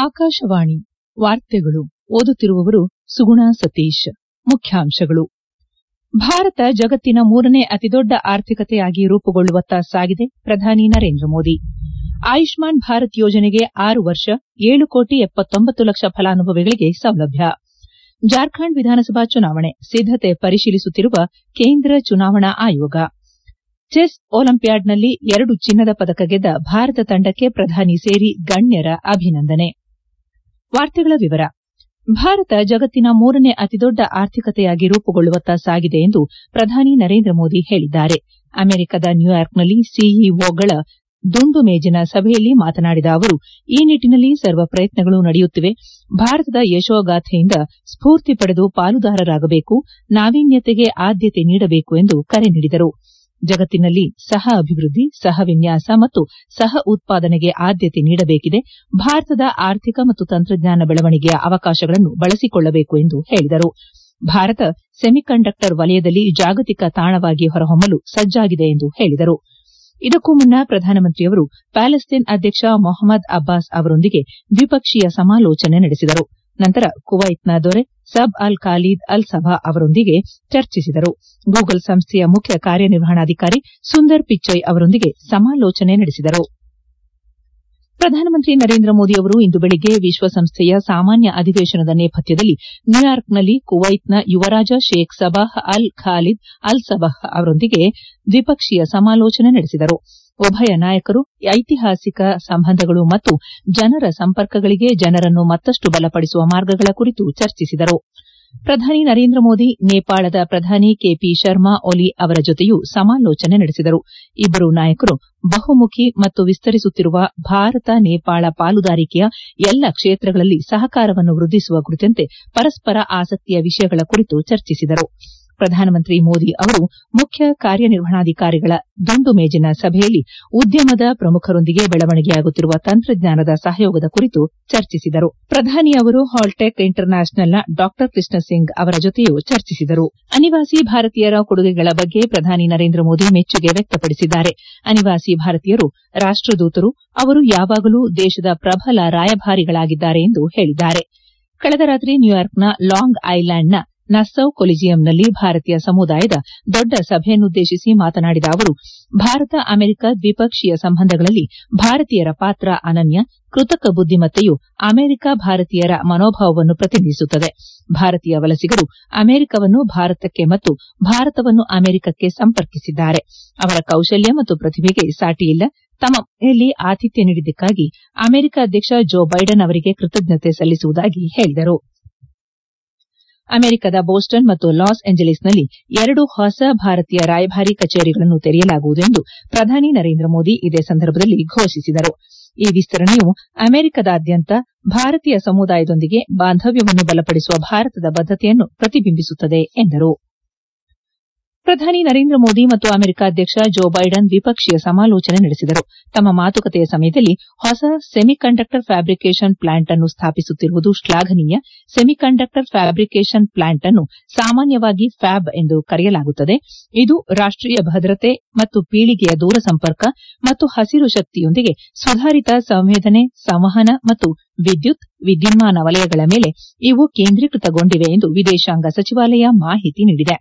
ಆಕಾಶವಾಣಿ ವಾರ್ತೆಗಳು ಓದುತ್ತಿರುವವರು ಸುಗುಣಾ ಸತೀಶ್ ಮುಖ್ಯಾಂಶಗಳು ಭಾರತ ಜಗತ್ತಿನ ಮೂರನೇ ಅತಿದೊಡ್ಡ ಆರ್ಥಿಕತೆಯಾಗಿ ರೂಪುಗೊಳ್ಳುವತ್ತ ಸಾಗಿದೆ ಪ್ರಧಾನಿ ನರೇಂದ್ರ ಮೋದಿ ಆಯುಷ್ಮಾನ್ ಭಾರತ್ ಯೋಜನೆಗೆ ಆರು ವರ್ಷ ಏಳು ಕೋಟಿ ಎಪ್ಪತ್ತೊಂಬತ್ತು ಲಕ್ಷ ಫಲಾನುಭವಿಗಳಿಗೆ ಸೌಲಭ್ಯ ಜಾರ್ಖಂಡ್ ವಿಧಾನಸಭಾ ಚುನಾವಣೆ ಸಿದ್ದತೆ ಪರಿಶೀಲಿಸುತ್ತಿರುವ ಕೇಂದ್ರ ಚುನಾವಣಾ ಆಯೋಗ ಚೆಸ್ ಒಲಿಂಪಿಯಾಡ್ನಲ್ಲಿ ಎರಡು ಚಿನ್ನದ ಪದಕ ಗೆದ್ದ ಭಾರತ ತಂಡಕ್ಕೆ ಪ್ರಧಾನಿ ಸೇರಿ ಗಣ್ಯರ ಅಭಿನಂದನೆ ಭಾರತ ಜಗತ್ತಿನ ಮೂರನೇ ಅತಿದೊಡ್ಡ ಆರ್ಥಿಕತೆಯಾಗಿ ರೂಪುಗೊಳ್ಳುವತ್ತ ಸಾಗಿದೆ ಎಂದು ಪ್ರಧಾನಿ ನರೇಂದ್ರ ಮೋದಿ ಹೇಳಿದ್ದಾರೆ ಅಮೆರಿಕದ ನ್ಯೂಯಾರ್ಕ್ನಲ್ಲಿ ಸಿಇಒಗಳ ದುಂಡು ಮೇಜಿನ ಸಭೆಯಲ್ಲಿ ಮಾತನಾಡಿದ ಅವರು ಈ ನಿಟ್ಟಿನಲ್ಲಿ ಸರ್ವ ಪ್ರಯತ್ನಗಳು ನಡೆಯುತ್ತಿವೆ ಭಾರತದ ಯಶೋಗಾಥೆಯಿಂದ ಸ್ಫೂರ್ತಿ ಪಡೆದು ಪಾಲುದಾರರಾಗಬೇಕು ನಾವೀನ್ಯತೆಗೆ ಆದ್ಯತೆ ನೀಡಬೇಕು ಎಂದು ಕರೆ ನೀಡಿದರು ಜಗತ್ತಿನಲ್ಲಿ ಸಹ ಅಭಿವೃದ್ದಿ ಸಹ ವಿನ್ಯಾಸ ಮತ್ತು ಸಹ ಉತ್ಪಾದನೆಗೆ ಆದ್ಯತೆ ನೀಡಬೇಕಿದೆ ಭಾರತದ ಆರ್ಥಿಕ ಮತ್ತು ತಂತ್ರಜ್ಞಾನ ಬೆಳವಣಿಗೆಯ ಅವಕಾಶಗಳನ್ನು ಬಳಸಿಕೊಳ್ಳಬೇಕು ಎಂದು ಹೇಳಿದರು ಭಾರತ ಸೆಮಿಕಂಡಕ್ಟರ್ ವಲಯದಲ್ಲಿ ಜಾಗತಿಕ ತಾಣವಾಗಿ ಹೊರಹೊಮ್ಮಲು ಸಜ್ಜಾಗಿದೆ ಎಂದು ಹೇಳಿದರು ಇದಕ್ಕೂ ಮುನ್ನ ಪ್ರಧಾನಮಂತ್ರಿಯವರು ಪ್ಯಾಲೆಸ್ತೇನ್ ಅಧ್ಯಕ್ಷ ಮೊಹಮ್ಮದ್ ಅಬ್ಬಾಸ್ ಅವರೊಂದಿಗೆ ದ್ವಿಪಕ್ಷೀಯ ಸಮಾಲೋಚನೆ ನಡೆಸಿದರು ನಂತರ ಕುವೈತ್ನ ದೊರೆ ಸಬ್ ಅಲ್ ಖಾಲೀದ್ ಅಲ್ ಸಬಾ ಅವರೊಂದಿಗೆ ಚರ್ಚಿಸಿದರು ಗೂಗಲ್ ಸಂಸ್ಥೆಯ ಮುಖ್ಯ ಕಾರ್ಯನಿರ್ವಹಣಾಧಿಕಾರಿ ಸುಂದರ್ ಪಿಚ್ಚೈ ಅವರೊಂದಿಗೆ ಸಮಾಲೋಚನೆ ನಡೆಸಿದರು ಪ್ರಧಾನಮಂತ್ರಿ ನರೇಂದ್ರ ಮೋದಿ ಅವರು ಇಂದು ಬೆಳಿಗ್ಗೆ ವಿಶ್ವಸಂಸ್ಥೆಯ ಸಾಮಾನ್ಯ ಅಧಿವೇಶನದ ನೇಪಥ್ಯದಲ್ಲಿ ನ್ಯೂಯಾರ್ಕ್ನಲ್ಲಿ ಕುವೈತ್ನ ಯುವರಾಜ ಶೇಖ್ ಸಬಾಹ್ ಅಲ್ ಖಾಲೀದ್ ಅಲ್ ಸಬಾಹ್ ಅವರೊಂದಿಗೆ ದ್ವಿಪಕ್ಷೀಯ ಸಮಾಲೋಚನೆ ನಡೆಸಿದರು ಉಭಯ ನಾಯಕರು ಐತಿಹಾಸಿಕ ಸಂಬಂಧಗಳು ಮತ್ತು ಜನರ ಸಂಪರ್ಕಗಳಿಗೆ ಜನರನ್ನು ಮತ್ತಷ್ಟು ಬಲಪಡಿಸುವ ಮಾರ್ಗಗಳ ಕುರಿತು ಚರ್ಚಿಸಿದರು ಪ್ರಧಾನಿ ನರೇಂದ್ರ ಮೋದಿ ನೇಪಾಳದ ಪ್ರಧಾನಿ ಕೆಪಿ ಶರ್ಮಾ ಒಲಿ ಅವರ ಜೊತೆಯೂ ಸಮಾಲೋಚನೆ ನಡೆಸಿದರು ಇಬ್ಬರೂ ನಾಯಕರು ಬಹುಮುಖಿ ಮತ್ತು ವಿಸ್ತರಿಸುತ್ತಿರುವ ಭಾರತ ನೇಪಾಳ ಪಾಲುದಾರಿಕೆಯ ಎಲ್ಲ ಕ್ಷೇತ್ರಗಳಲ್ಲಿ ಸಹಕಾರವನ್ನು ವೃದ್ದಿಸುವ ಕುರಿತಂತೆ ಪರಸ್ಪರ ಆಸಕ್ತಿಯ ವಿಷಯಗಳ ಕುರಿತು ಚರ್ಚಿಸಿದರು ಪ್ರಧಾನಮಂತ್ರಿ ಮೋದಿ ಅವರು ಮುಖ್ಯ ಕಾರ್ಯನಿರ್ವಹಣಾಧಿಕಾರಿಗಳ ದುಂಡು ಮೇಜಿನ ಸಭೆಯಲ್ಲಿ ಉದ್ಯಮದ ಪ್ರಮುಖರೊಂದಿಗೆ ಬೆಳವಣಿಗೆಯಾಗುತ್ತಿರುವ ತಂತ್ರಜ್ಞಾನದ ಸಹಯೋಗದ ಕುರಿತು ಚರ್ಚಿಸಿದರು ಪ್ರಧಾನಿ ಅವರು ಹಾಲ್ಟೆಕ್ ಇಂಟರ್ನ್ಯಾಷನಲ್ನ ಡಾ ಕೃಷ್ಣ ಸಿಂಗ್ ಅವರ ಜೊತೆಯೂ ಚರ್ಚಿಸಿದರು ಅನಿವಾಸಿ ಭಾರತೀಯರ ಕೊಡುಗೆಗಳ ಬಗ್ಗೆ ಪ್ರಧಾನಿ ನರೇಂದ್ರ ಮೋದಿ ಮೆಚ್ಚುಗೆ ವ್ಯಕ್ತಪಡಿಸಿದ್ದಾರೆ ಅನಿವಾಸಿ ಭಾರತೀಯರು ರಾಷ್ಟದೂತರು ಅವರು ಯಾವಾಗಲೂ ದೇಶದ ಪ್ರಬಲ ರಾಯಭಾರಿಗಳಾಗಿದ್ದಾರೆ ಎಂದು ಹೇಳಿದ್ದಾರೆ ಕಳೆದ ರಾತ್ರಿ ನ್ಯೂಯಾರ್ಕ್ನ ಲಾಂಗ್ ಐಲ್ಯಾಂಡ್ನ ನಸ್ಸೌ ಕೊಲಿಜಿಯಂನಲ್ಲಿ ಭಾರತೀಯ ಸಮುದಾಯದ ದೊಡ್ಡ ಸಭೆಯನ್ನುದ್ದೇಶಿಸಿ ಮಾತನಾಡಿದ ಅವರು ಭಾರತ ಅಮೆರಿಕ ದ್ವಿಪಕ್ಷೀಯ ಸಂಬಂಧಗಳಲ್ಲಿ ಭಾರತೀಯರ ಪಾತ್ರ ಅನನ್ಯ ಕೃತಕ ಬುದ್ದಿಮತ್ತೆಯು ಅಮೆರಿಕ ಭಾರತೀಯರ ಮನೋಭಾವವನ್ನು ಪ್ರತಿನಿಧಿಸುತ್ತದೆ ಭಾರತೀಯ ವಲಸಿಗರು ಅಮೆರಿಕವನ್ನು ಭಾರತಕ್ಕೆ ಮತ್ತು ಭಾರತವನ್ನು ಅಮೆರಿಕಕ್ಕೆ ಸಂಪರ್ಕಿಸಿದ್ದಾರೆ ಅವರ ಕೌಶಲ್ಯ ಮತ್ತು ಪ್ರತಿಭೆಗೆ ಸಾಟಿಯಿಲ್ಲ ತಮ್ಮ ಮನೆಯಲ್ಲಿ ಆತಿಥ್ಯ ನೀಡಿದ್ದಕ್ಕಾಗಿ ಅಮೆರಿಕ ಅಧ್ಯಕ್ಷ ಜೋ ಬೈಡನ್ ಅವರಿಗೆ ಕೃತಜ್ಞತೆ ಸಲ್ಲಿಸುವುದಾಗಿ ಹೇಳಿದರು ಅಮೆರಿಕದ ಬೋಸ್ಟನ್ ಮತ್ತು ಲಾಸ್ ಏಂಜಲೀಸ್ನಲ್ಲಿ ಎರಡು ಹೊಸ ಭಾರತೀಯ ರಾಯಭಾರಿ ಕಚೇರಿಗಳನ್ನು ತೆರೆಯಲಾಗುವುದು ಎಂದು ಪ್ರಧಾನಿ ನರೇಂದ್ರ ಮೋದಿ ಇದೇ ಸಂದರ್ಭದಲ್ಲಿ ಘೋಷಿಸಿದರು ಈ ವಿಸ್ತರಣೆಯು ಅಮೆರಿಕದಾದ್ಯಂತ ಭಾರತೀಯ ಸಮುದಾಯದೊಂದಿಗೆ ಬಾಂಧವ್ಯವನ್ನು ಬಲಪಡಿಸುವ ಭಾರತದ ಬದ್ದತೆಯನ್ನು ಪ್ರತಿಬಿಂಬಿಸುತ್ತದೆ ಎಂದರು ಪ್ರಧಾನಿ ನರೇಂದ್ರ ಮೋದಿ ಮತ್ತು ಅಮೆರಿಕ ಅಧ್ಯಕ್ಷ ಜೋ ಬೈಡನ್ ದ್ವಿಪಕ್ಷೀಯ ಸಮಾಲೋಚನೆ ನಡೆಸಿದರು ತಮ್ಮ ಮಾತುಕತೆಯ ಸಮಯದಲ್ಲಿ ಹೊಸ ಸೆಮಿಕಂಡಕ್ಟರ್ ಫ್ಯಾಬ್ರಿಕೇಷನ್ ಪ್ಲಾಂಟ್ ಅನ್ನು ಸ್ಥಾಪಿಸುತ್ತಿರುವುದು ಶ್ಲಾಘನೀಯ ಸೆಮಿಕಂಡಕ್ಟರ್ ಫ್ಯಾಬ್ರಿಕೇಷನ್ ಪ್ಲಾಂಟ್ ಅನ್ನು ಸಾಮಾನ್ಯವಾಗಿ ಫ್ಯಾಬ್ ಎಂದು ಕರೆಯಲಾಗುತ್ತದೆ ಇದು ರಾಷ್ಟೀಯ ಭದ್ರತೆ ಮತ್ತು ಪೀಳಿಗೆಯ ದೂರಸಂಪರ್ಕ ಮತ್ತು ಹಸಿರು ಶಕ್ತಿಯೊಂದಿಗೆ ಸುಧಾರಿತ ಸಂವೇದನೆ ಸಂವಹನ ಮತ್ತು ವಿದ್ಯುತ್ ವಿದ್ಯುನ್ಮಾನ ವಲಯಗಳ ಮೇಲೆ ಇವು ಕೇಂದ್ರೀಕೃತಗೊಂಡಿವೆ ಎಂದು ವಿದೇಶಾಂಗ ಸಚಿವಾಲಯ ಮಾಹಿತಿ ನೀಡಿದೆ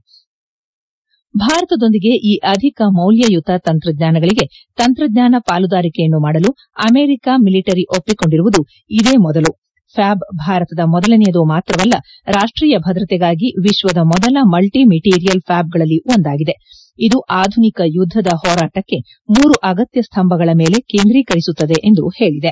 ಭಾರತದೊಂದಿಗೆ ಈ ಅಧಿಕ ಮೌಲ್ಯಯುತ ತಂತ್ರಜ್ಞಾನಗಳಿಗೆ ತಂತ್ರಜ್ಞಾನ ಪಾಲುದಾರಿಕೆಯನ್ನು ಮಾಡಲು ಅಮೆರಿಕ ಮಿಲಿಟರಿ ಒಪ್ಪಿಕೊಂಡಿರುವುದು ಇದೇ ಮೊದಲು ಫ್ಯಾಬ್ ಭಾರತದ ಮೊದಲನೆಯದು ಮಾತ್ರವಲ್ಲ ರಾಷ್ಟೀಯ ಭದ್ರತೆಗಾಗಿ ವಿಶ್ವದ ಮೊದಲ ಮಲ್ಟಿ ಮೆಟೀರಿಯಲ್ ಫ್ಯಾಬ್ಗಳಲ್ಲಿ ಒಂದಾಗಿದೆ ಇದು ಆಧುನಿಕ ಯುದ್ದದ ಹೋರಾಟಕ್ಕೆ ಮೂರು ಅಗತ್ಯ ಸ್ತಂಭಗಳ ಮೇಲೆ ಕೇಂದ್ರೀಕರಿಸುತ್ತದೆ ಎಂದು ಹೇಳಿದೆ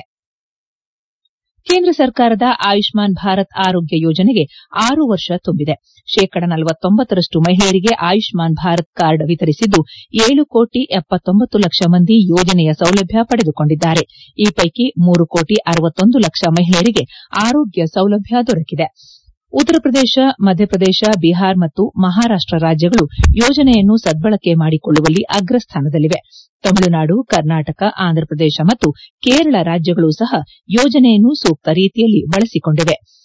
ಕೇಂದ್ರ ಸರ್ಕಾರದ ಆಯುಷ್ಮಾನ್ ಭಾರತ್ ಆರೋಗ್ಯ ಯೋಜನೆಗೆ ಆರು ವರ್ಷ ತುಂಬಿದೆ ಶೇಕಡ ನಲವತ್ತೊಂಬತ್ತರಷ್ಟು ಮಹಿಳೆಯರಿಗೆ ಆಯುಷ್ಮಾನ್ ಭಾರತ್ ಕಾರ್ಡ್ ವಿತರಿಸಿದ್ದು ಏಳು ಕೋಟಿ ಎಪ್ಪತ್ತೊಂಬತ್ತು ಲಕ್ಷ ಮಂದಿ ಯೋಜನೆಯ ಸೌಲಭ್ಯ ಪಡೆದುಕೊಂಡಿದ್ದಾರೆ ಈ ಪೈಕಿ ಮೂರು ಕೋಟಿ ಅರವತ್ತೊಂದು ಲಕ್ಷ ಮಹಿಳೆಯರಿಗೆ ಆರೋಗ್ಯ ಸೌಲಭ್ಯ ದೊರಕಿದೆ ಉತ್ತರ ಪ್ರದೇಶ ಮಧ್ಯಪ್ರದೇಶ ಬಿಹಾರ್ ಮತ್ತು ಮಹಾರಾಷ್ಟ ರಾಜ್ಯಗಳು ಯೋಜನೆಯನ್ನು ಸದ್ಬಳಕೆ ಮಾಡಿಕೊಳ್ಳುವಲ್ಲಿ ಅಗ್ರಸ್ಥಾನದಲ್ಲಿವೆ ತಮಿಳುನಾಡು ಕರ್ನಾಟಕ ಆಂಧ್ರಪ್ರದೇಶ ಮತ್ತು ಕೇರಳ ರಾಜ್ಯಗಳೂ ಸಹ ಯೋಜನೆಯನ್ನು ಸೂಕ್ತ ರೀತಿಯಲ್ಲಿ ಬಳಸಿಕೊಂಡಿವೆ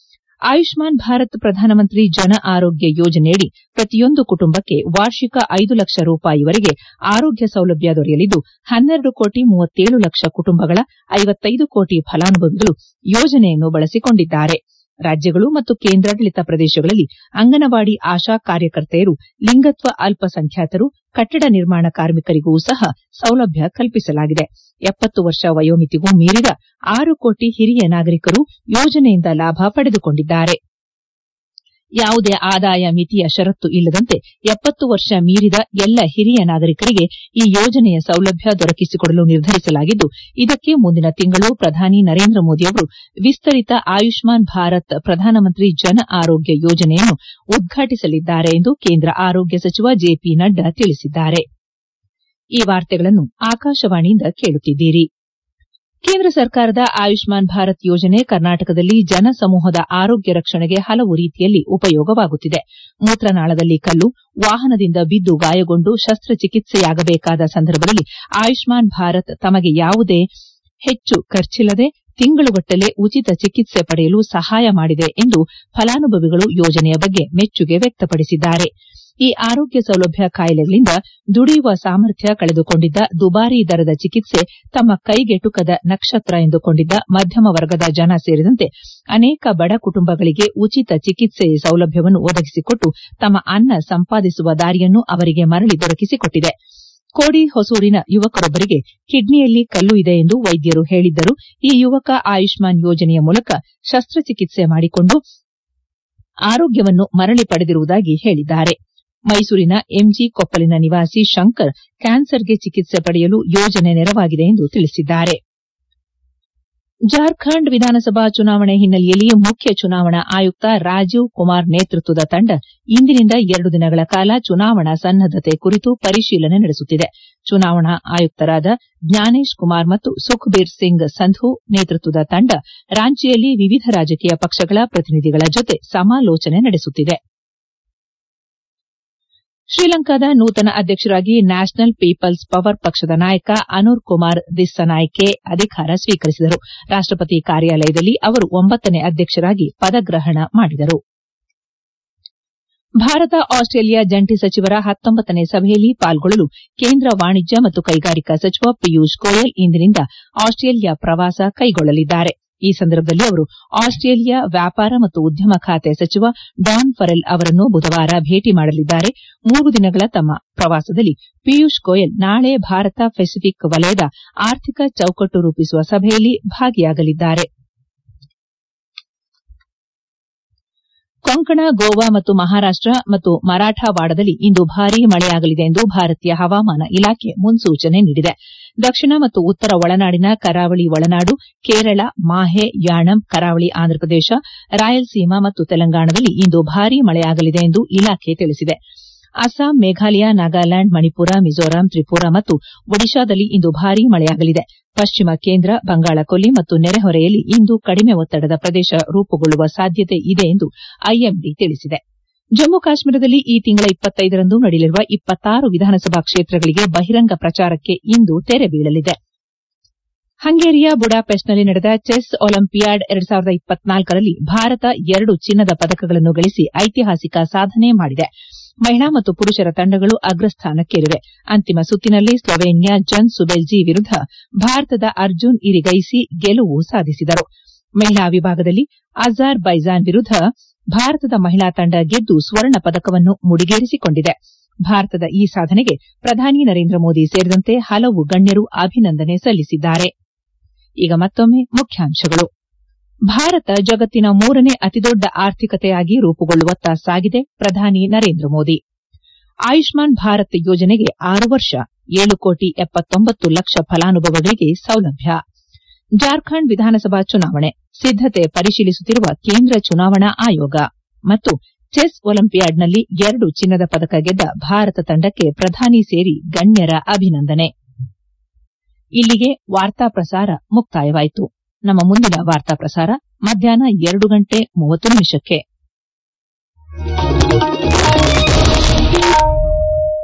ಆಯುಷ್ಮಾನ್ ಭಾರತ್ ಪ್ರಧಾನಮಂತ್ರಿ ಜನ ಆರೋಗ್ಯ ಯೋಜನೆಯಡಿ ಪ್ರತಿಯೊಂದು ಕುಟುಂಬಕ್ಕೆ ವಾರ್ಷಿಕ ಐದು ಲಕ್ಷ ರೂಪಾಯಿವರೆಗೆ ಆರೋಗ್ಯ ಸೌಲಭ್ಯ ದೊರೆಯಲಿದ್ದು ಹನ್ನೆರಡು ಕೋಟಿ ಮೂವತ್ತೇಳು ಲಕ್ಷ ಕುಟುಂಬಗಳ ಐವತ್ತೈದು ಕೋಟಿ ಫಲಾನುಭವಿಗಳು ಯೋಜನೆಯನ್ನು ಬಳಸಿಕೊಂಡಿದ್ದಾರೆ ರಾಜ್ಯಗಳು ಮತ್ತು ಕೇಂದ್ರಾಡಳಿತ ಪ್ರದೇಶಗಳಲ್ಲಿ ಅಂಗನವಾಡಿ ಆಶಾ ಕಾರ್ಯಕರ್ತೆಯರು ಲಿಂಗತ್ವ ಅಲ್ಪಸಂಖ್ಯಾತರು ಕಟ್ಟಡ ನಿರ್ಮಾಣ ಕಾರ್ಮಿಕರಿಗೂ ಸಹ ಸೌಲಭ್ಯ ಕಲ್ಪಿಸಲಾಗಿದೆ ಎಪ್ಪತ್ತು ವರ್ಷ ವಯೋಮಿತಿಗೂ ಮೀರಿದ ಆರು ಕೋಟಿ ಹಿರಿಯ ನಾಗರಿಕರು ಯೋಜನೆಯಿಂದ ಲಾಭ ಪಡೆದುಕೊಂಡಿದ್ದಾರೆ ಯಾವುದೇ ಆದಾಯ ಮಿತಿಯ ಷರತ್ತು ಇಲ್ಲದಂತೆ ಎಪ್ಪತ್ತು ವರ್ಷ ಮೀರಿದ ಎಲ್ಲ ಹಿರಿಯ ನಾಗರಿಕರಿಗೆ ಈ ಯೋಜನೆಯ ಸೌಲಭ್ಯ ದೊರಕಿಸಿಕೊಡಲು ನಿರ್ಧರಿಸಲಾಗಿದ್ದು ಇದಕ್ಕೆ ಮುಂದಿನ ತಿಂಗಳು ಪ್ರಧಾನಿ ನರೇಂದ್ರ ಮೋದಿ ಅವರು ವಿಸ್ತರಿತ ಆಯುಷ್ಮಾನ್ ಭಾರತ್ ಪ್ರಧಾನಮಂತ್ರಿ ಜನ ಆರೋಗ್ಯ ಯೋಜನೆಯನ್ನು ಉದ್ಘಾಟಿಸಲಿದ್ದಾರೆ ಎಂದು ಕೇಂದ್ರ ಆರೋಗ್ಯ ಸಚಿವ ಜೆಪಿ ನಡ್ಡಾ ತಿಳಿಸಿದ್ದಾರೆ ಈ ವಾರ್ತೆಗಳನ್ನು ಆಕಾಶವಾಣಿಯಿಂದ ಕೇಳುತ್ತಿದ್ದೀರಿ ಕೇಂದ್ರ ಸರ್ಕಾರದ ಆಯುಷ್ಮಾನ್ ಭಾರತ್ ಯೋಜನೆ ಕರ್ನಾಟಕದಲ್ಲಿ ಜನಸಮೂಹದ ಆರೋಗ್ಯ ರಕ್ಷಣೆಗೆ ಹಲವು ರೀತಿಯಲ್ಲಿ ಉಪಯೋಗವಾಗುತ್ತಿದೆ ಮೂತ್ರನಾಳದಲ್ಲಿ ಕಲ್ಲು ವಾಹನದಿಂದ ಬಿದ್ದು ಗಾಯಗೊಂಡು ಶಸ್ತ್ರಚಿಕಿತ್ಸೆಯಾಗಬೇಕಾದ ಸಂದರ್ಭದಲ್ಲಿ ಆಯುಷ್ಮಾನ್ ಭಾರತ್ ತಮಗೆ ಯಾವುದೇ ಹೆಚ್ಚು ಖರ್ಚಿಲ್ಲದೆ ತಿಂಗಳುಗಟ್ಟಲೆ ಉಚಿತ ಚಿಕಿತ್ಸೆ ಪಡೆಯಲು ಸಹಾಯ ಮಾಡಿದೆ ಎಂದು ಫಲಾನುಭವಿಗಳು ಯೋಜನೆಯ ಬಗ್ಗೆ ಮೆಚ್ಚುಗೆ ವ್ಯಕ್ತಪಡಿಸಿದ್ದಾರೆ ಈ ಆರೋಗ್ಯ ಸೌಲಭ್ಯ ಕಾಯಿಲೆಗಳಿಂದ ದುಡಿಯುವ ಸಾಮರ್ಥ್ಯ ಕಳೆದುಕೊಂಡಿದ್ದ ದುಬಾರಿ ದರದ ಚಿಕಿತ್ಸೆ ತಮ್ಮ ಕೈಗೆಟುಕದ ನಕ್ಷತ್ರ ಎಂದುಕೊಂಡಿದ್ದ ಮಧ್ಯಮ ವರ್ಗದ ಜನ ಸೇರಿದಂತೆ ಅನೇಕ ಬಡ ಕುಟುಂಬಗಳಿಗೆ ಉಚಿತ ಚಿಕಿತ್ಸೆ ಸೌಲಭ್ಯವನ್ನು ಒದಗಿಸಿಕೊಟ್ಟು ತಮ್ಮ ಅನ್ನ ಸಂಪಾದಿಸುವ ದಾರಿಯನ್ನು ಅವರಿಗೆ ಮರಳಿ ದೊರಕಿಸಿಕೊಟ್ಟಿದೆ ಕೋಡಿ ಹೊಸೂರಿನ ಯುವಕರೊಬ್ಬರಿಗೆ ಕಿಡ್ನಿಯಲ್ಲಿ ಕಲ್ಲು ಇದೆ ಎಂದು ವೈದ್ಯರು ಹೇಳಿದ್ದರು ಈ ಯುವಕ ಆಯುಷ್ಮಾನ್ ಯೋಜನೆಯ ಮೂಲಕ ಶಸ್ತ್ರಚಿಕಿತ್ಸೆ ಮಾಡಿಕೊಂಡು ಆರೋಗ್ಯವನ್ನು ಮರಳಿ ಪಡೆದಿರುವುದಾಗಿ ಹೇಳಿದ್ದಾರೆ ಮೈಸೂರಿನ ಎಂಜಿ ಕೊಪ್ಪಲಿನ ನಿವಾಸಿ ಶಂಕರ್ ಕ್ಯಾನ್ಸರ್ಗೆ ಚಿಕಿತ್ಸೆ ಪಡೆಯಲು ಯೋಜನೆ ನೆರವಾಗಿದೆ ಎಂದು ತಿಳಿಸಿದ್ದಾರೆ ಜಾರ್ಖಂಡ್ ವಿಧಾನಸಭಾ ಚುನಾವಣೆ ಹಿನ್ನೆಲೆಯಲ್ಲಿ ಮುಖ್ಯ ಚುನಾವಣಾ ಆಯುಕ್ತ ರಾಜೀವ್ ಕುಮಾರ್ ನೇತೃತ್ವದ ತಂಡ ಇಂದಿನಿಂದ ಎರಡು ದಿನಗಳ ಕಾಲ ಚುನಾವಣಾ ಸನ್ನದ್ದತೆ ಕುರಿತು ಪರಿಶೀಲನೆ ನಡೆಸುತ್ತಿದೆ ಚುನಾವಣಾ ಆಯುಕ್ತರಾದ ಜ್ಞಾನೇಶ್ ಕುಮಾರ್ ಮತ್ತು ಸುಖ್ಬೀರ್ ಸಿಂಗ್ ಸಂಧು ನೇತೃತ್ವದ ತಂಡ ರಾಂಚಿಯಲ್ಲಿ ವಿವಿಧ ರಾಜಕೀಯ ಪಕ್ಷಗಳ ಪ್ರತಿನಿಧಿಗಳ ಜೊತೆ ಸಮಾಲೋಚನೆ ನಡೆಸುತ್ತಿದೆ ಶ್ರೀಲಂಕಾದ ನೂತನ ಅಧ್ಯಕ್ಷರಾಗಿ ನ್ಯಾಷನಲ್ ಪೀಪಲ್ಸ್ ಪವರ್ ಪಕ್ಷದ ನಾಯಕ ಅನುರ್ ಕುಮಾರ್ ದಿಸ್ಸನಾಯ್ಕೆ ಅಧಿಕಾರ ಸ್ವೀಕರಿಸಿದರು ರಾಷ್ಟಪತಿ ಕಾರ್ಯಾಲಯದಲ್ಲಿ ಅವರು ಒಂಬತ್ತನೇ ಅಧ್ಯಕ್ಷರಾಗಿ ಪದಗ್ರಹಣ ಮಾಡಿದರು ಭಾರತ ಆಸ್ಟ್ರೇಲಿಯಾ ಜಂಟಿ ಸಚಿವರ ಹತ್ತೊಂಬತ್ತನೇ ಸಭೆಯಲ್ಲಿ ಪಾಲ್ಗೊಳ್ಳಲು ಕೇಂದ್ರ ವಾಣಿಜ್ಯ ಮತ್ತು ಕೈಗಾರಿಕಾ ಸಚಿವ ಪಿಯೂಷ್ ಗೋಯಲ್ ಇಂದಿನಿಂದ ಆಸ್ಟ್ರೇಲಿಯಾ ಪ್ರವಾಸ ಕೈಗೊಳ್ಳಲಿದ್ದಾರೆ ಈ ಸಂದರ್ಭದಲ್ಲಿ ಅವರು ಆಸ್ಟ್ರೇಲಿಯಾ ವ್ಯಾಪಾರ ಮತ್ತು ಉದ್ಯಮ ಖಾತೆ ಸಚಿವ ಡಾನ್ ಫರೆಲ್ ಅವರನ್ನು ಬುಧವಾರ ಭೇಟಿ ಮಾಡಲಿದ್ದಾರೆ ಮೂರು ದಿನಗಳ ತಮ್ಮ ಪ್ರವಾಸದಲ್ಲಿ ಪಿಯೂಷ್ ಗೋಯಲ್ ನಾಳೆ ಭಾರತ ಪೆಸಿಫಿಕ್ ವಲಯದ ಆರ್ಥಿಕ ಚೌಕಟ್ಟು ರೂಪಿಸುವ ಸಭೆಯಲ್ಲಿ ಭಾಗಿಯಾಗಲಿದ್ದಾರೆ ಕೊಂಕಣ ಗೋವಾ ಮತ್ತು ಮಹಾರಾಷ್ಟ ಮತ್ತು ಮರಾಠವಾಡದಲ್ಲಿ ಇಂದು ಭಾರೀ ಮಳೆಯಾಗಲಿದೆ ಎಂದು ಭಾರತೀಯ ಹವಾಮಾನ ಇಲಾಖೆ ಮುನ್ಸೂಚನೆ ನೀಡಿದೆ ದಕ್ಷಿಣ ಮತ್ತು ಉತ್ತರ ಒಳನಾಡಿನ ಕರಾವಳಿ ಒಳನಾಡು ಕೇರಳ ಮಾಹೆ ಯಾಣಂ ಕರಾವಳಿ ಆಂಧ್ರಪ್ರದೇಶ ರಾಯಲಸೀಮಾ ಮತ್ತು ತೆಲಂಗಾಣದಲ್ಲಿ ಇಂದು ಭಾರೀ ಮಳೆಯಾಗಲಿದೆ ಎಂದು ಇಲಾಖೆ ತಿಳಿಸಿದೆ ಅಸ್ಸಾಂ ಮೇಘಾಲಯ ನಾಗಾಲ್ಯಾಂಡ್ ಮಣಿಪುರ ಮಿಜೋರಾಂ ತ್ರಿಪುರಾ ಮತ್ತು ಒಡಿಶಾದಲ್ಲಿ ಇಂದು ಭಾರೀ ಮಳೆಯಾಗಲಿದೆ ಪಶ್ಚಿಮ ಕೇಂದ್ರ ಬಂಗಾಳಕೊಲ್ಲಿ ಮತ್ತು ನೆರೆಹೊರೆಯಲ್ಲಿ ಇಂದು ಕಡಿಮೆ ಒತ್ತಡದ ಪ್ರದೇಶ ರೂಪುಗೊಳ್ಳುವ ಸಾಧ್ಯತೆ ಇದೆ ಎಂದು ಐಎಂಡಿ ತಿಳಿಸಿದೆ ಜಮ್ಮು ಕಾಶ್ಮೀರದಲ್ಲಿ ಈ ತಿಂಗಳ ಇಪ್ಪತ್ತೈದರಂದು ನಡೆಯಲಿರುವ ಇಪ್ಪತ್ತಾರು ವಿಧಾನಸಭಾ ಕ್ಷೇತ್ರಗಳಿಗೆ ಬಹಿರಂಗ ಪ್ರಚಾರಕ್ಕೆ ಇಂದು ತೆರೆ ಬೀಳಲಿದೆ ಹಂಗೇರಿಯ ಬುಡಾಪೆಸ್ಟ್ನಲ್ಲಿ ನಡೆದ ಚೆಸ್ ಒಲಿಂಪಿಯಾಡ್ ಎರಡು ಸಾವಿರದ ಇಪ್ಪತ್ನಾಲ್ಕರಲ್ಲಿ ಭಾರತ ಎರಡು ಚಿನ್ನದ ಪದಕಗಳನ್ನು ಗಳಿಸಿ ಐತಿಹಾಸಿಕ ಸಾಧನೆ ಮಾಡಿದೆ ಮಹಿಳಾ ಮತ್ತು ಪುರುಷರ ತಂಡಗಳು ಅಗ್ರಸ್ಥಾನಕ್ಕೇರಿವೆ ಅಂತಿಮ ಸುತ್ತಿನಲ್ಲಿ ಸ್ಲೋವೇನಿಯಾ ಜನ್ ಸುಬೆಲ್ಜಿ ವಿರುದ್ದ ಭಾರತದ ಅರ್ಜುನ್ ಇರಿಗೈಸಿ ಗೆಲುವು ಸಾಧಿಸಿದರು ಮಹಿಳಾ ವಿಭಾಗದಲ್ಲಿ ಅಜಾರ್ ಬೈಜಾನ್ ವಿರುದ್ದ ಭಾರತದ ಮಹಿಳಾ ತಂಡ ಗೆದ್ದು ಸ್ವರ್ಣ ಪದಕವನ್ನು ಮುಡಿಗೇರಿಸಿಕೊಂಡಿದೆ ಭಾರತದ ಈ ಸಾಧನೆಗೆ ಪ್ರಧಾನಿ ನರೇಂದ್ರ ಮೋದಿ ಸೇರಿದಂತೆ ಹಲವು ಗಣ್ಯರು ಅಭಿನಂದನೆ ಸಲ್ಲಿಸಿದ್ದಾರೆ ಈಗ ಮತ್ತೊಮ್ಮೆ ಮುಖ್ಯಾಂಶಗಳು ಭಾರತ ಜಗತ್ತಿನ ಮೂರನೇ ಅತಿದೊಡ್ಡ ಆರ್ಥಿಕತೆಯಾಗಿ ರೂಪುಗೊಳ್ಳುವತ್ತ ಸಾಗಿದೆ ಪ್ರಧಾನಿ ನರೇಂದ್ರ ಮೋದಿ ಆಯುಷ್ಮಾನ್ ಭಾರತ್ ಯೋಜನೆಗೆ ಆರು ವರ್ಷ ಏಳು ಕೋಟಿ ಎಪ್ಪತ್ತೊಂಬತ್ತು ಲಕ್ಷ ಫಲಾನುಭವಿಗಳಿಗೆ ಸೌಲಭ್ಯ ಜಾರ್ಖಂಡ್ ವಿಧಾನಸಭಾ ಚುನಾವಣೆ ಸಿದ್ದತೆ ಪರಿಶೀಲಿಸುತ್ತಿರುವ ಕೇಂದ್ರ ಚುನಾವಣಾ ಆಯೋಗ ಮತ್ತು ಚೆಸ್ ಒಲಿಂಪಿಯಾಡ್ನಲ್ಲಿ ಎರಡು ಚಿನ್ನದ ಪದಕ ಗೆದ್ದ ಭಾರತ ತಂಡಕ್ಕೆ ಪ್ರಧಾನಿ ಸೇರಿ ಗಣ್ಯರ ಅಭಿನಂದನೆ ಇಲ್ಲಿಗೆ ವಾರ್ತಾ ಪ್ರಸಾರ ಮುಕ್ತಾಯವಾಯಿತು ನಮ್ಮ ಮುಂದಿನ ವಾರ್ತಾ ಪ್ರಸಾರ ಮಧ್ಯಾಹ್ನ ಎರಡು ಗಂಟೆ ಮೂವತ್ತು ನಿಮಿಷಕ್ಕೆ